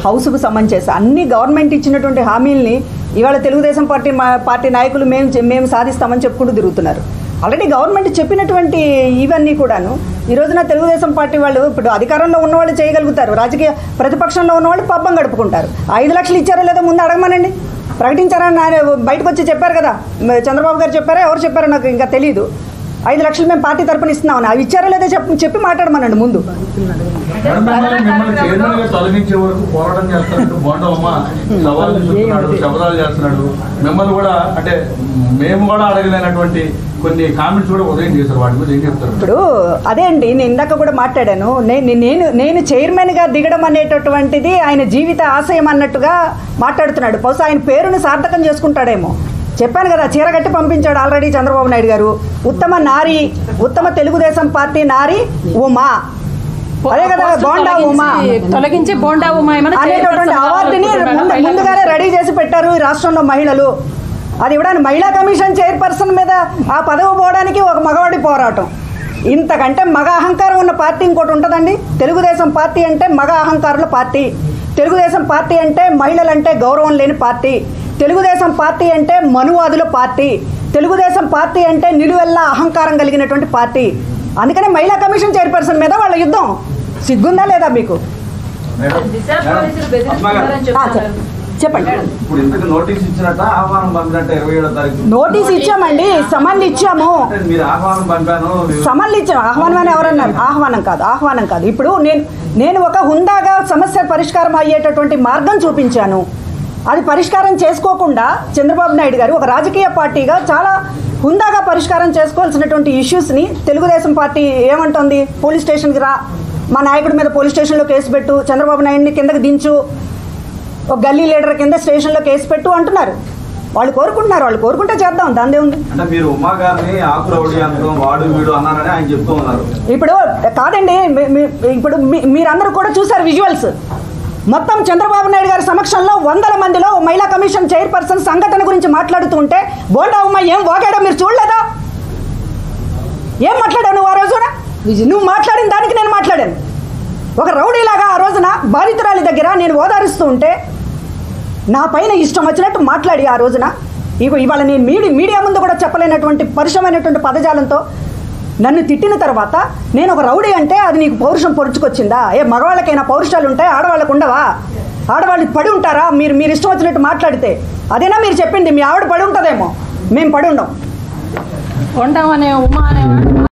హౌస్కు సంబంధించేసి అన్ని గవర్నమెంట్ ఇచ్చినటువంటి హామీల్ని ఇవాళ తెలుగుదేశం పార్టీ మా- పార్టీ నాయకులు మేము చె- మేము సాధిస్తామని చెప్పుకుంటూ తిరుగుతున్నారు ఆల్రెడీ గవర్నమెంట్ చెప్పినటువంటి ఇవన్నీ కూడాను ఈ రోజున తెలుగుదేశం పార్టీ వాళ్ళు ఇప్పుడు అధికారంలో ఉన్న వాళ్ళు చేయగలుగుతారు రాజకీయ ప్రతిపక్షంలో ఉన్న వాళ్ళు పబ్బం గడుపుకుంటారు ఐదు లక్షలు ఇచ్చారో లేదో ముందు అడగమనండి ప్రకటించారని ఆయన బయటకు వచ్చి చెప్పారు కదా మ- చంద్రబాబు గారు చెప్పారా ఎవరు చెప్పారో నాకు ఇంకా తెలియదు ఐదు లక్షలు మేము పార్టీ తరపున ఇస్తున్నామని అవి ఇచ్చారో లేదో చెప్పి చెప్పి మాట్లాడమనండి ముందు మేడం, మిమ్మల్ని మిమ్మల్ని చైర్మన్ గా తొలగించే వరకు పోరాటం చేస్తున్నట్టు బోండమ్మ సవాళ్ళు చూస్తున్నాడు శబదాలు చేస్తున్నాడు మిమ్మల్ని కూడా అంటే మేము కూడా అడగలేనటువంటి కొన్ని కామెంట్స్ కూడా ఉదయం చేశారు వాటి గురించి ఏం చెప్తారు ఇప్పుడు అదే అండి నేను ఇందాక కూడా మాట్లాడాను నేను నేను నేను చైర్మన్గా దిగడం అనేటటువంటిది ఆయన జీవిత ఆశయం అన్నట్టుగా మాట్లాడుతున్నాడు బహుశా ఆయన పేరుని సార్థకం చేసుకుంటాడేమో చెప్పాను కదా చీర కట్టి పంపించాడు ఆల్రెడీ చంద్రబాబు నాయుడు గారు ఉత్తమ నారి ఉత్తమ తెలుగుదేశం పార్టీ నారి ఉమా అదే కదా బోండా ఉమా తొలగించి బోండా ఉమా ఏమైనా అనేటటువంటి చైర్పర్సన్ అవార్డుని కావాలనుకుంటున్నారా? ముందు- ముందుగానే రెడీ చేసి పెట్టారు ఈ రాష్ట్రంలో మహిళలు అది ఇవ్వడానికి మహిళా కమిషన్ చైర్పర్సన్ మీద ఆ పదవి పోవడానికి ఒక మగవాడి పోరాటం ఇంతకంటే మగ అహంకారం ఉన్న పార్టీ ఇంకోటి ఉంటుందండి తెలుగుదేశం పార్టీ అంటే మగ అహంకారుల పార్టీ తెలుగుదేశం పార్టీ అంటే మహిళలంటే గౌరవం లేని పార్టీ తెలుగుదేశం పార్టీ అంటే మనువాదుల పార్టీ తెలుగుదేశం పార్టీ అంటే నిలువెల్లా అహంకారం కలిగినటువంటి పార్టీ అందుకనే మహిళా కమిషన్ చైర్పర్సన్ మీద వాళ్ళ యుద్ధం సిగ్గుందా లేదా మీకు మేడం, దిశ మేడం, పోలీసులు పద్మ గారు, బెదిరిస్తున్నారని ఆ, చెప్తున్నారు చెప్పండి ఇప్పుడు ఇంతకు నోటీస్ ఇచ్చినట్ట ఆహ్వానం పంపినట్ట ఇరవై ఏడో తారీఖు నోటీస్ ఇచ్చామండి సమన్లు ఇచ్చాము అంటే మీరు ఆహ్వానం పంపాను మీరు- సమన్లు ఇచ్చాము ఆహ్వానం అని ఎవరన్నారు ఆహ్వానం కాదు ఆహ్వానం కాదు ఇప్పుడు నేను నేను ఒక హుందాగా సమస్య పరిష్కారం అయ్యేటటువంటి మార్గం చూపించాను అది పరిష్కారం చేసుకోకుండా చంద్రబాబు నాయుడు గారు ఒక రాజకీయ పార్టీగా చాలా హుందాగా పరిష్కారం చేసుకోవాల్సినటువంటి ఇష్యూస్ని తెలుగుదేశం పార్టీ ఏమంటుంది పోలీస్ స్టేషన్కి రా మా నాయకుడి మీద పోలీస్ స్టేషన్లో కేసు పెట్టు చంద్రబాబు నాయుడిని కిందకి దించు ఒక గల్లీ లీడర్ కింద స్టేషన్లో కేసు పెట్టు అంటున్నారు వాళ్ళు కోరుకుంటున్నారు వాళ్ళు కోరుకుంటే చేద్దాం దాని ఉంది అంటే మీరు ఉమా గారిని ఆకురౌడి అంతం వాడు వీడు అన్నారని ఆయన చెప్తూ ఉన్నారు ఇప్పుడు కాదండి మీ- మీ- ఇప్పుడు మీ- మీరందరూ కూడా చూసారు విజువల్స్ మొత్తం చంద్రబాబు నాయుడు గారి సమక్షంలో వందల మందిలో ఓ మహిళా కమిషన్ చైర్పర్సన్ సంఘటన గురించి మాట్లాడుతూ ఉంటే బోండా ఉమ్మ ఏం వాగాడో మీరు చూడలేదా ఏం మాట్లాడావు నువ్వు ఆ రోజున నువ్వు మాట్లాడిన దానికి నేను మాట్లాడాను ఒక రౌడీలాగా ఆ రోజున బాధితురాలి దగ్గర నేను ఓదారుస్తూ ఉంటే నా పైన ఇష్టం వచ్చినట్టు మాట్లాడి ఆ రోజున ఇగో ఇవాళ నేను మీడి మీడియా ముందు కూడా చెప్పలేనటువంటి పరుషమైనటువంటి పదజాలంతో నన్ను తిట్టిన తర్వాత నేను ఒక రౌడీ అంటే అది నీకు పౌరుషం పొడుచుకొచ్చిందా ఏ మగవాళ్ళకైనా పౌరుషాలు ఉంటాయి ఆడవాళ్ళకు ఉండవా ఆడవాళ్ళు పడి ఉంటారా మీరు మీరు ఇష్టం వచ్చినట్టు మాట్లాడితే అదేనా మీరు చెప్పింది మీ ఆవిడ పడి ఉంటుందేమో మేము పడి ఉండం బోండా అనే ఉమా అనే